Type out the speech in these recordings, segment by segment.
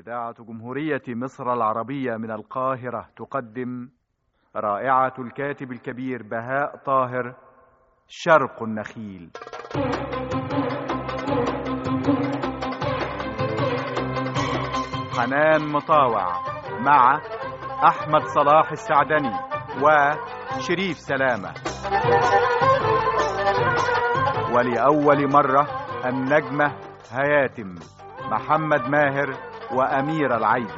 إذاعة جمهورية مصر العربية من القاهرة تقدم رائعة الكاتب الكبير بهاء طاهر شرق النخيل حنان مطاوع مع أحمد صلاح السعدني وشريف سلامة ولأول مرة النجمة هياتم محمد ماهر وأمير العيدي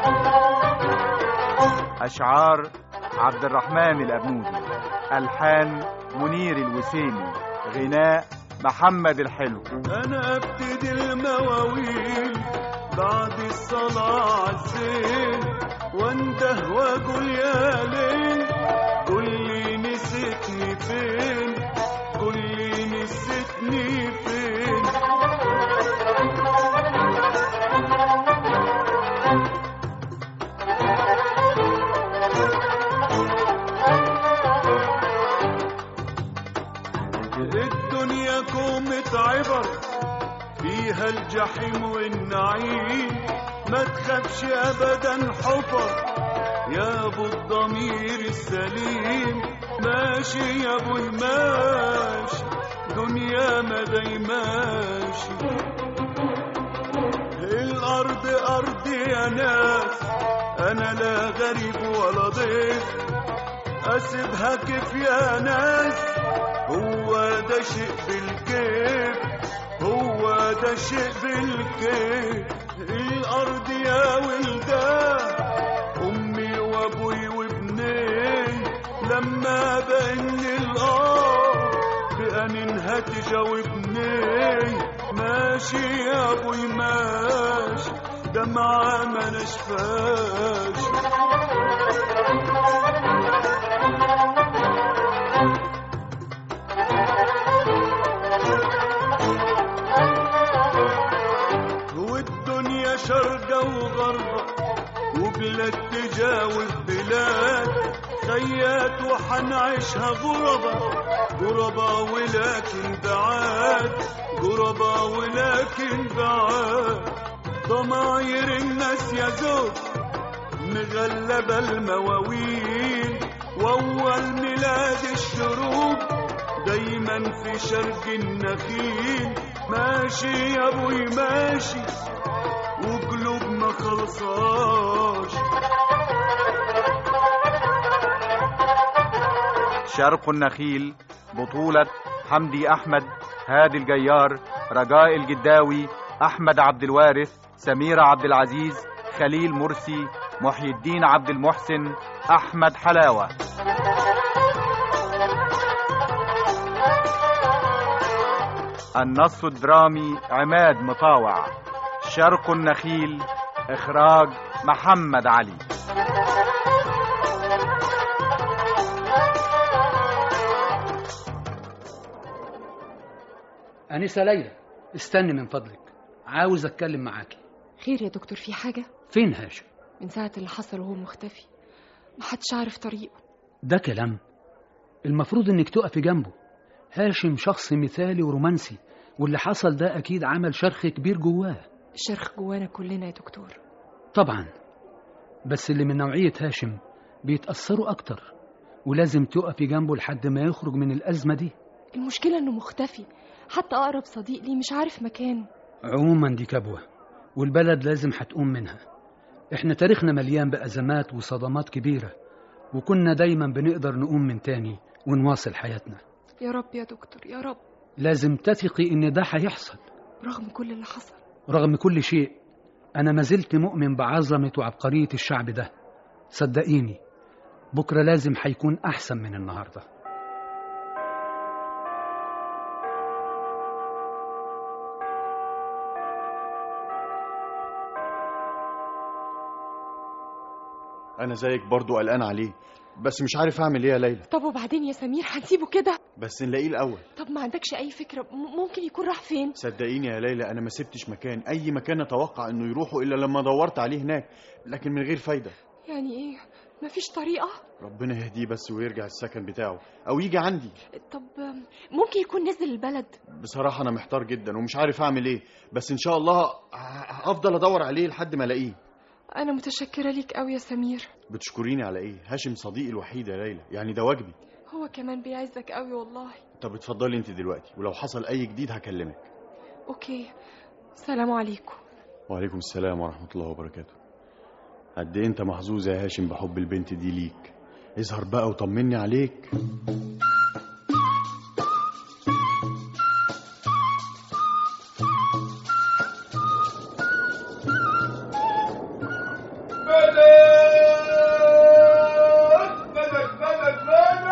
أشعار عبد الرحمن الأبنودي ألحان منير الوسيمي غناء محمد الحلو انا ابتدي المواويل بعد الصلاة عالزين وانده واقول يا ليل قول لي نسيتني فين قول لي نسيتني فين الدنيا كومة عبر فيها الجحيم والنعيم ما تخافش ابدا حفر يا ابو الضمير السليم ماشي يا ابو ماشي دنيا ما داي ماشي الارض ارضي يا ناس انا لا غريب ولا ضيف اسيبها كيف يا ناس هو ده شيء بالكيف هو ده شيء بالكيف الارض يا ولدان امي وابوي وابني لما بان الارض بأنينها تجاوبني ماشي يا ابوي ماشي دمعة ما نشفاش والدنيا شرقة وغربة وبلاد تجاوز بلاد خيات وحنعيشها غربة غربة ولكن بعاد غربة ولكن بعاد ضماير الناس يا زوج مغلبة المواويل وأول ميلاد الشروق دايما في شرق النخيل ماشي يا ابوي ماشي وقلوب ما خلصاش شرق النخيل بطولة حمدي أحمد هادي الجيار رجاء الجداوي أحمد عبد الوارث سميرة عبد العزيز خليل مرسي محي الدين عبد المحسن أحمد حلاوة النص الدرامي عماد مطاوع شرق النخيل إخراج محمد علي أنسة ليلى استني من فضلك عاوز أتكلم معاكي خير يا دكتور في حاجة فين هاشم من ساعة اللي حصل وهو مختفي محدش عارف طريقه ده كلام المفروض إنك تقفي جنبه هاشم شخص مثالي ورومانسي واللي حصل ده أكيد عمل شرخ كبير جواه الشرخ جوانا كلنا يا دكتور طبعا بس اللي من نوعية هاشم بيتأثروا أكتر ولازم تقفي جنبه لحد ما يخرج من الأزمة دي المشكلة انه مختفي حتى اقرب صديق لي مش عارف مكانه عموما دي كبوة والبلد لازم هتقوم منها احنا تاريخنا مليان بأزمات وصدمات كبيرة وكنا دايما بنقدر نقوم من تاني ونواصل حياتنا يا رب يا دكتور يا رب لازم تثقي ان ده هيحصل رغم كل اللي حصل رغم كل شيء انا ما زلت مؤمن بعظمة وعبقرية الشعب ده صدقيني بكرة لازم هيكون احسن من النهارده انا زيك برضو قلقان عليه بس مش عارف اعمل ايه يا ليلى طب وبعدين يا سمير هنسيبه كده بس نلاقيه الاول طب ما عندكش اي فكرة م- ممكن يكون راح فين صدقيني يا ليلى انا ما سبتش مكان اي مكان اتوقع انه يروحوا الا لما دورت عليه هناك لكن من غير فايده يعني ايه مفيش طريقة ربنا يهديه بس ويرجع السكن بتاعه او يجي عندي طب ممكن يكون نزل البلد بصراحه انا محتار جدا ومش عارف اعمل ايه بس ان شاء الله ه- هفضل ادور عليه لحد ما الاقيه أنا متشكرة ليك قوي يا سمير بتشكريني على ايه هاشم صديقي الوحيد يا ليلى يعني ده واجبي هو كمان بيعزك قوي والله طب اتفضلي انت دلوقتي ولو حصل اي جديد هكلمك أوكي سلام عليكم وعليكم السلام ورحمه الله وبركاته قد ايه انت محظوظ يا هاشم بحب البنت دي ليك اظهر بقى وطمني عليك مدد مدد مدد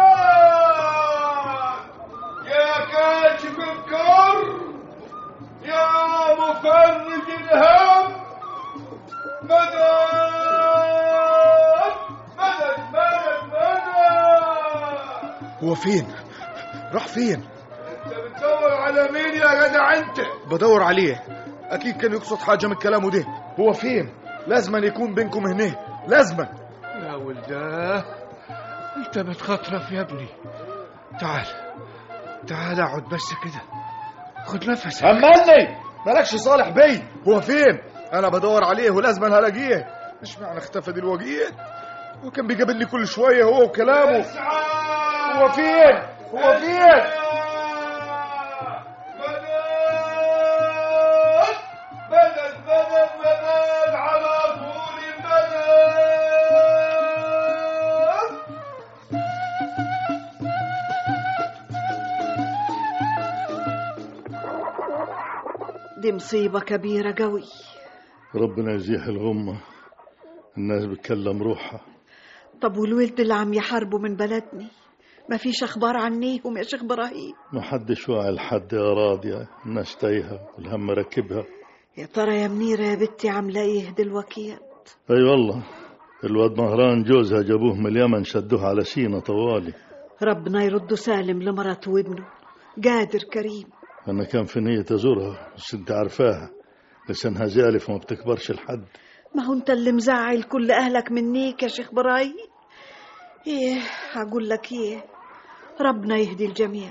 يا كاشف الكر يا مفرج الهم مدد مدد مدد مدد هو فين راح فين انت بتدور على مين يا جدع انت بدور عليه اكيد كان يقصد حاجه من كلامه ده هو فين لازما يكون بينكم هنا لازما يا ولداه انت بتخطرف يا ابني تعال تعال اقعد بس كده خد نفسك همني مالكش صالح بي هو فين انا بدور عليه ولازما هلاقيه مش معنى اختفى دلوقتي هو كان بيقابلني كل شويه هو وكلامه هو فين هو فين مدد مدد مدد على طول المدد دي مصيبة كبيرة قوي ربنا يزيح الغمة الناس بتكلم روحها طب والولد اللي عم يحاربوا من بلدني ما فيش اخبار عنيهم يا شيخ ابراهيم ما حدش واعي لحد يا راضية الناس تايهة والهم راكبها يا ترى يا منيرة يا بنتي عاملة ايه دلوقتي اي والله الواد مهران جوزها جابوه من اليمن شدوه على سينا طوالي ربنا يرده سالم لمراته وابنه قادر كريم انا كان في نية ازورها بس انت عارفاها لسانها زالف وما بتكبرش لحد ما هو انت اللي مزعل كل اهلك منيك يا شيخ ابراهيم ايه هقول لك ايه ربنا يهدي الجميع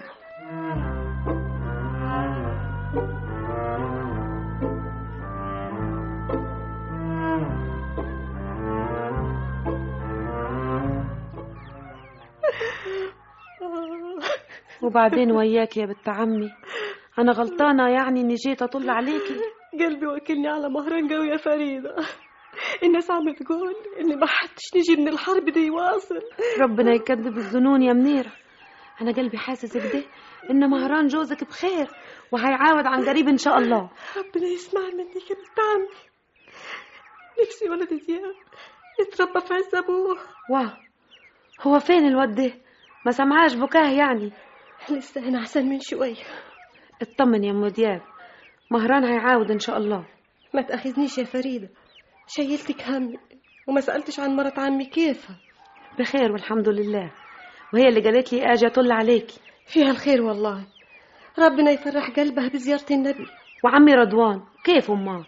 وبعدين وياك يا بنت عمي انا غلطانه يعني اني جيت اطل عليكي قلبي وكلني على مهران قوي يا فريدة الناس عم تقول إن ما حدش نجي من الحرب دي يواصل ربنا يكذب الظنون يا منيره انا قلبي حاسس كده ان مهران جوزك بخير وهيعاود عن قريب ان شاء الله ربنا يسمع منك يا بنت عمي نفسي ولد زياد يتربى في عز أبوه واه هو فين الواد ده ما سمعاش بكاه يعني لسه هنا أحسن من شوية اطمن يا ام دياب مهران هيعاود ان شاء الله ما تأخذنيش يا فريدة شيلتك همي وما سألتش عن مرة عمي كيفها بخير والحمد لله وهي اللي قالت لي اجي اطل عليكي فيها الخير والله ربنا يفرح قلبها بزيارة النبي وعمي رضوان كيف امه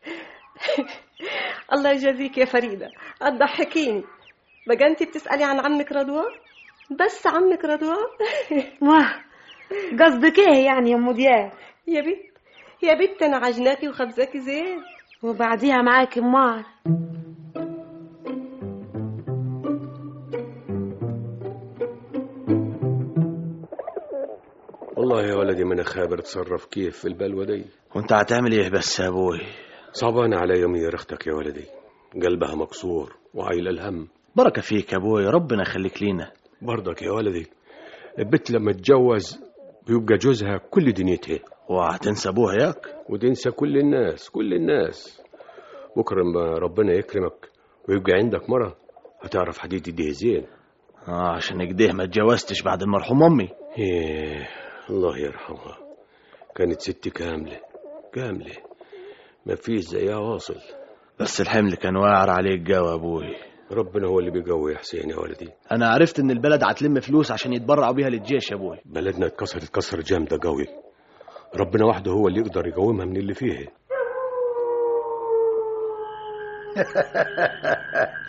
الله يجازيك يا فريدة تضحكيني بقى انت بتسألي عن عمك رضوان بس عمك رضوان واه قصدك ايه يعني يا ام دياب يا بنت يا بنت انا عجناكي وخبزاكي زين وبعديها معاكي امال والله يا ولدي ما انا خابر اتصرف كيف في البلوه دي وانت هتعمل ايه بس يا ابوي صعبان علي منير اختك يا ولدي قلبها مكسور وعايله الهم بركة فيك يا ابوي ربنا يخليك لينا برضك يا ولدي البت لما تتجوز بيبقى جوزها كل دنيتها وهتنسى ابوها ياك وتنسى كل الناس كل الناس بكره لما ربنا يكرمك ويبقى عندك مرة هتعرف حديد دي زين اه عشان كده ما اتجوزتش بعد المرحوم امي ايه الله يرحمها كانت ست كاملة كاملة ما فيش زيها واصل بس الحمل كان واعر عليك جوا يا ابوي ربنا هو اللي بيقوي يا حسين يا ولدي انا عرفت ان البلد هتلم فلوس عشان يتبرعوا بيها للجيش يا ابوي بلدنا اتكسرت كسر جامدة قوي ربنا وحده هو اللي يقدر يقومها من اللي فيها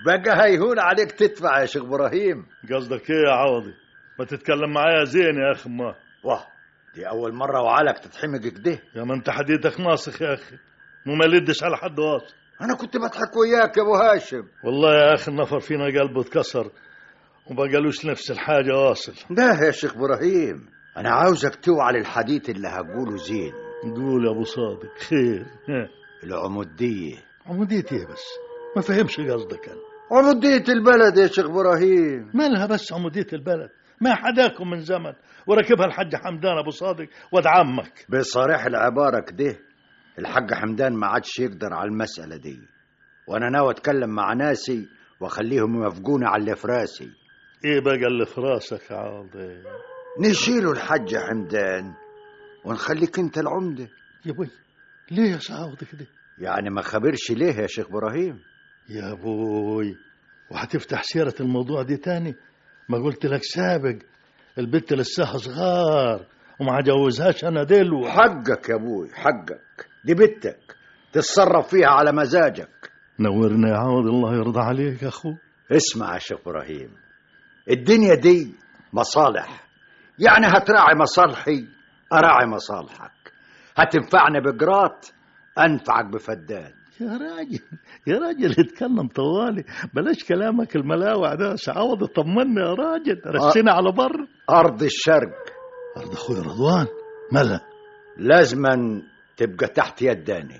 بقى هيهون عليك تدفع يا شيخ ابراهيم قصدك ايه يا عوضي ما تتكلم معايا زين يا اخي ما واه دي اول مره وعلك تتحمق كده يا ما انت حديدك ناسخ يا اخي مو ما لدش على حد واصل انا كنت بضحك وياك يا ابو هاشم والله يا اخي النفر فينا قلبه اتكسر وما قالوش نفس الحاجه واصل لا يا شيخ ابراهيم انا عاوزك توعى للحديث اللي هقوله زين قول يا ابو صادق خير ها. العموديه عمودية ايه بس ما فهمش قصدك انا عموديه البلد يا شيخ ابراهيم مالها بس عمودية البلد ما حداكم من زمن وركبها الحاج حمدان ابو صادق واد عمك بصريح العباره كده الحاج حمدان ما عادش يقدر على المساله دي وانا ناوي اتكلم مع ناسي واخليهم يوافقوني على اللي في راسي ايه بقى اللي في راسك يا عوضي نشيله الحاج حمدان ونخليك انت العمده يا بوي ليه يا سعوضي كده يعني ما خبرش ليه يا شيخ ابراهيم يا بوي وهتفتح سيرة الموضوع دي تاني ما قلت لك سابق البنت لساها صغار وما جوزهاش انا دلو حقك يا ابوي حقك دي بنتك تتصرف فيها على مزاجك نورنا يا عوض الله يرضى عليك يا اخو اسمع يا شيخ ابراهيم الدنيا دي مصالح يعني هتراعي مصالحي اراعي مصالحك هتنفعني بقراط انفعك بفدان يا راجل يا راجل اتكلم طوالي بلاش كلامك الملاوع ده سعوض طمنا يا راجل رسينا على بر ارض الشرق ارض اخوي رضوان ملا لازما تبقى تحت يداني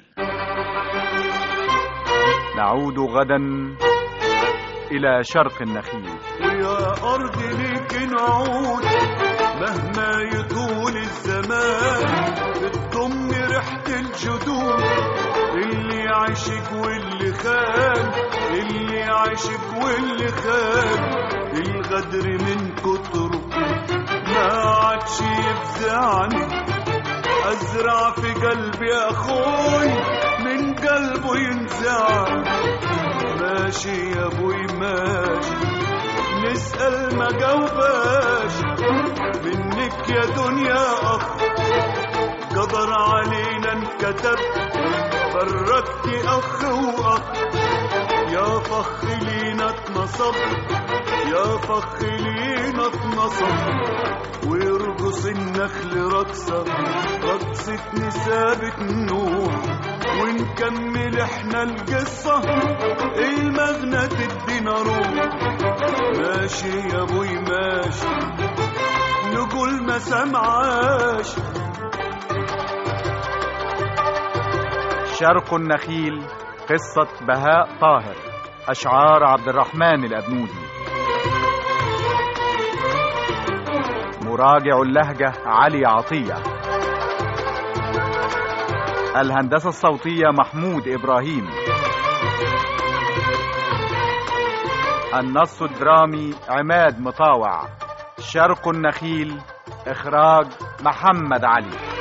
نعود غدا إلى شرق النخيل ويا أرض ليك نعود مهما يطول الزمان بتضم ريحة الجدود اللي عاشق واللي خان اللي عاشق واللي خان الغدر من كتره ما عادش يفزعني أزرع في قلبي أخوي من قلبه ينزع ماشي يا أبوي ماشي نسأل ما جاوباش منك يا دنيا أخ قدر علينا انكتب فرقت أخ وأخ يا فخ لينا اتنصب يا فخ لينا اتنصب ويرقص النخل رقصة رقصة نسابة نوح ونكمل احنا القصة المغنى تدينا روح ماشي يا ابوي ماشي نقول ما سمعاش شرق النخيل قصة بهاء طاهر أشعار عبد الرحمن الأبنودي مراجع اللهجة علي عطية الهندسة الصوتية محمود إبراهيم النص الدرامي عماد مطاوع شرق النخيل إخراج محمد علي